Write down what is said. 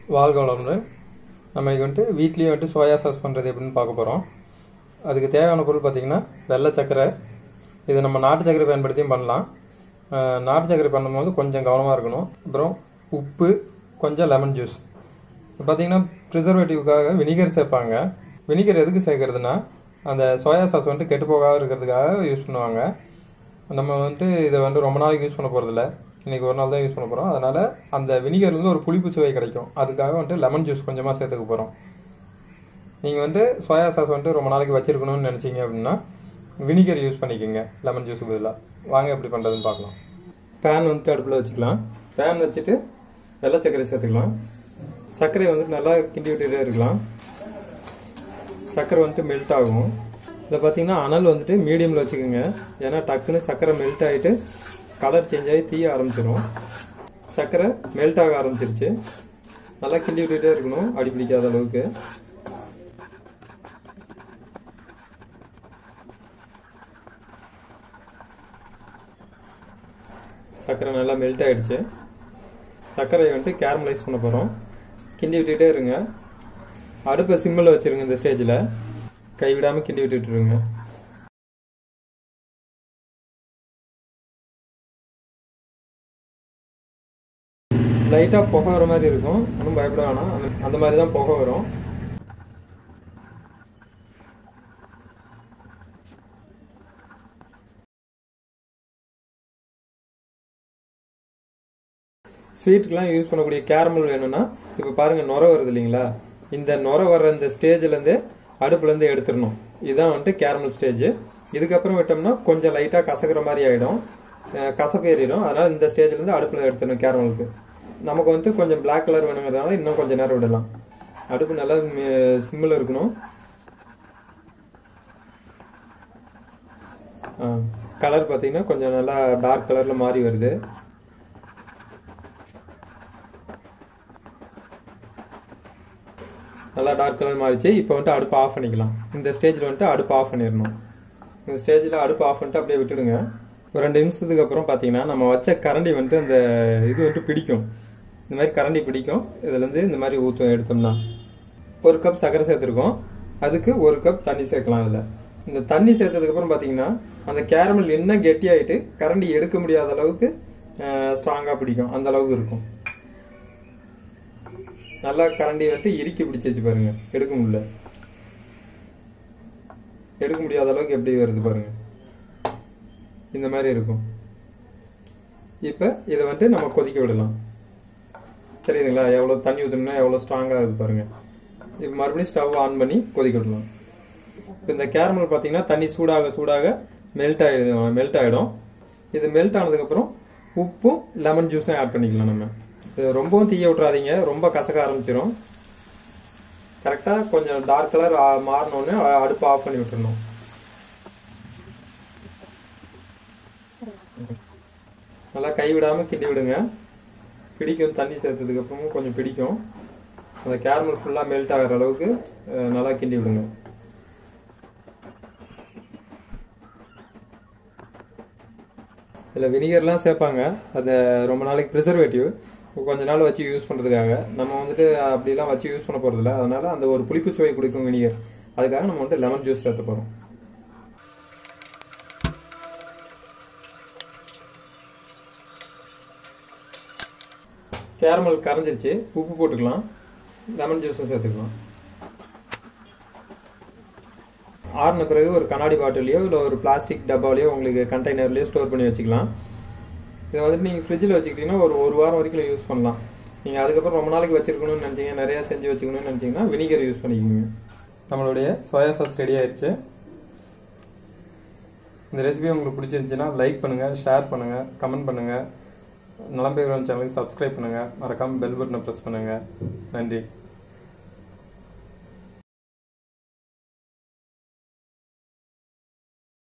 வாழ்க வளமுடன் நம்ம இன்னைக்கு வந்துட்டு வீட்லேயே வந்துட்டு சோயா சாஸ் பண்ணுறது எப்படின்னு பார்க்க போகிறோம் அதுக்கு தேவையான பொருள் பார்த்திங்கன்னா வெள்ளை சர்க்கரை இது நம்ம நாட்டு சர்க்கரை பயன்படுத்தியும் பண்ணலாம் அஹ் நாட்டு சர்க்கரை பண்ணும்போது கொஞ்சம் கவனமாக இருக்கணும் அப்புறம் உப்பு கொஞ்சம் லெமன் ஜூஸ் இப்போ பார்த்தீங்கன்னா ப்ரிசர்வேட்டிவ்க்காக வினிகர் சேர்ப்பாங்க வினிகர் எதுக்கு சேர்க்கறதுனா அந்த சோயா சாஸ் வந்துட்டு கெட்டு போகாத இருக்கிறதுக்காக யூஸ் பண்ணுவாங்க நம்ம வந்துட்டு இதை வந்து ரொம்ப நாளைக்கு யூஸ் பண்ண போகிறதில்ல இன்றைக்கி ஒரு நாள் தான் யூஸ் பண்ண போகிறோம் அதனால் அந்த வினிகர்லேருந்து ஒரு புளிப்பு சுவை கிடைக்கும் அதுக்காக வந்துட்டு லெமன் ஜூஸ் கொஞ்சமாக சேர்த்துக்க போகிறோம் நீங்கள் வந்துட்டு சோயா சாஸ் வந்துட்டு ரொம்ப நாளைக்கு வச்சிருக்கணும்னு நினச்சிங்க அப்படின்னா வினிகர் யூஸ் பண்ணிக்கோங்க லெமன் ஜூஸ் பதிலாக வாங்க எப்படி பண்ணுறதுன்னு பார்க்கலாம் பேன் வந்துட்டு அடுப்பில் வச்சுக்கலாம் பேன் வச்சுட்டு வெள்ளை சர்க்கரை சேர்த்துக்கலாம் சர்க்கரை வந்துட்டு நல்லா கிண்டி விட்டுட்டே இருக்கலாம் சர்க்கரை வந்துட்டு மெல்ட் ஆகும் இதில் பார்த்தீங்கன்னா அனல் வந்துட்டு மீடியமில் வச்சுக்கோங்க ஏன்னா டக்குன்னு சர்க்கரை மெல்ட் ஆகிட்டு கலர் சேஞ்ச் ஆகி தீய ஆரம்பிச்சிடும் சர்க்கரை மெல்ட் ஆக ஆரம்பிச்சிருச்சு நல்லா கிண்டி விட்டுட்டே இருக்கணும் அடி பிடிக்காத அளவுக்கு சர்க்கரை நல்லா மெல்ட் ஆயிடுச்சு சர்க்கரையை வந்துட்டு கேரமலைஸ் பண்ண போகிறோம் கிண்டி விட்டுட்டே இருங்க அடுப்பை சிம்மில் வச்சிருங்க இந்த ஸ்டேஜில் கைவிடாமல் கிண்டி விட்டுட்டு இருங்க லைட்டாக புகை வர மாதிரி இருக்கும் ஒன்றும் பயப்பட வேணாம் அந்த- அந்த மாதிரி தான் புகை வரும் ஸ்வீட்டுக்கெலாம் யூஸ் பண்ணக்கூடிய கேரமல் வேணும்னா இப்போ பாருங்க நுர வருது இல்லைங்களா இந்த நுர வர்ற இந்த ஸ்டேஜ்லேருந்து அடுப்புலேருந்து எடுத்துடணும் இதுதான் வந்துட்டு கேரமல் ஸ்டேஜ் இதுக்கப்புறம் விட்டோம்னா கொஞ்சம் லைட்டாக கசக்கிற மாதிரி ஆகிடும் கசப்பு ஏறிடும் அதனால் இந்த ஸ்டேஜ்லேருந்து அடுப்பில் எடுத்துடணும் கேரமலுக்கு நமக்கு வந்துட்டு கொஞ்சம் Black கலர் வேணுங்கிறதுனால இன்னும் கொஞ்சம் நேரம் விடலாம் அடுப்பு நல்லா சிம்மில் இருக்கணும் கலர் பார்த்தீங்கன்னா கொஞ்சம் நல்லா டார்க் கலரில் மாறி வருது நல்லா டார்க் கலர் மாறிச்சு இப்போ வந்துட்டு அடுப்பு ஆஃப் பண்ணிக்கலாம் இந்த ஸ்டேஜில் வந்துட்டு அடுப்பு ஆஃப் பண்ணிடணும் இந்த ஸ்டேஜில் அடுப்பு ஆஃப் பண்ணிட்டு அப்படியே விட்டுடுங்க ஒரு ரெண்டு நிமிஷத்துக்கு அப்புறம் பார்த்தீங்கன்னா நம்ம வச்ச கரண்டி வந்துட்டு அந்த இது வந்துட்டு பிடிக்கும் இந்த மாதிரி கரண்டி பிடிக்கும் இதுலேருந்து இந்த மாதிரி ஊற்றும் எடுத்தோம்னா ஒரு கப் சர்க்கரை சேர்த்துருக்கோம் அதுக்கு ஒரு கப் தண்ணி சேர்க்கலாம் அதில் இந்த தண்ணி சேர்த்ததுக்கப்புறம் பார்த்தீங்கன்னா அந்த கேரமல் என்ன கெட்டியாயிட்டு கரண்டி எடுக்க முடியாத அளவுக்கு ஸ்ட்ராங்காக பிடிக்கும் அந்த அளவுக்கு இருக்கும் நல்லா கரண்டி வந்துட்டு இறுக்கி பிடிச்சி வச்சு பாருங்க எடுக்க முடியல எடுக்க முடியாத அளவுக்கு எப்படி வருது பாருங்க இந்த மாதிரி இருக்கும் இப்போ இதை வந்துட்டு நம்ம கொதிக்க விடலாம் தெரியுதுங்களா எவ்வளோ தண்ணி ஊற்றணும்னா எவ்வளோ ஸ்ட்ராங்காக இருக்குது பாருங்க இப்போ மறுபடியும் ஸ்டவ் ஆன் பண்ணி கொதிக்க விடலாம் இப்போ இந்த கேரமல் பார்த்தீங்கன்னா தண்ணி சூடாக சூடாக மெல்ட் ஆகிடும் மெல்ட் ஆகிடும் இது மெல்ட் ஆனதுக்கப்புறம் உப்பும் லெமன் ஜூஸும் ஆட் பண்ணிக்கலாம் நம்ம இது ரொம்பவும் தீய விட்றாதீங்க ரொம்ப கசக்க ஆரம்பிச்சிடும் கரெக்டாக கொஞ்சம் டார்க் கலர் மாறினோடனே அடுப்பு ஆஃப் பண்ணி விட்டுறணும் நல்லா கைவிடாமல் கிண்டி விடுங்க பிடிக்கும் தண்ணி சேர்த்ததுக்கு அப்புறமும் கொஞ்சம் பிடிக்கும் அந்த கேரமல் ஃபுல்லாக மெல்ட் ஆகிற அளவுக்கு அஹ், நல்லா கிண்டி விடுங்க இதில் வினிகர்லாம் சேர்ப்பாங்க அது ரொம்ப நாளைக்கு ப்ரிசர்வேட்டிவ் கொஞ்ச நாள் வச்சு யூஸ் பண்ணுறதுக்காக நம்ம வந்துட்டு அப்படிலாம் வச்சு யூஸ் பண்ண போகிறதில்ல அதனால அந்த ஒரு புளிப்பு சுவை கொடுக்கும் வினிகர் அதுக்காக நம்ம வந்துட்டு லெமன் ஜூஸ் சேர்த்த போகிறோம் கேரமல் கரைஞ்சிருச்சு உப்பு போட்டுக்கலாம் லெமன் ஜூஸும் சேர்த்துக்கலாம் ஆறின பிறகு ஒரு கண்ணாடி பாட்டிலையோ இல்லை ஒரு பிளாஸ்டிக் டப்பாலையோ உங்களுக்கு கண்டெய்னர்லையோ ஸ்டோர் பண்ணி வச்சுக்கலாம் இதை வந்துட்டு நீங்கள் ஃப்ரிட்ஜில் வச்சுக்கிட்டிங்கன்னா ஒரு ஒரு வாரம் வரைக்கும் யூஸ் பண்ணலாம் நீங்கள் அதுக்கப்புறம் ரொம்ப நாளைக்கு வச்சிருக்கணும்னு நினச்சிங்க நிறையா செஞ்சு வச்சுக்கணும்னு நினச்சிங்கன்னா வினிகர் யூஸ் பண்ணிக்கோங்க நம்மளுடைய சோயா சாஸ் ரெடி ஆயிடுச்சு இந்த ரெசிபி உங்களுக்கு பிடிச்சிருந்துச்சுன்னா லைக் பண்ணுங்கள் ஷேர் பண்ணுங்கள் கமெண்ட் பண்ணுங்கள் நலம்பெயர்வன் சேனலுக்கு சப்ஸ்கிரைப் பண்ணுங்கள் மறக்காமல் பெல் பட்டனை ப்ரெஸ் பண்ணுங்கள் நன்றி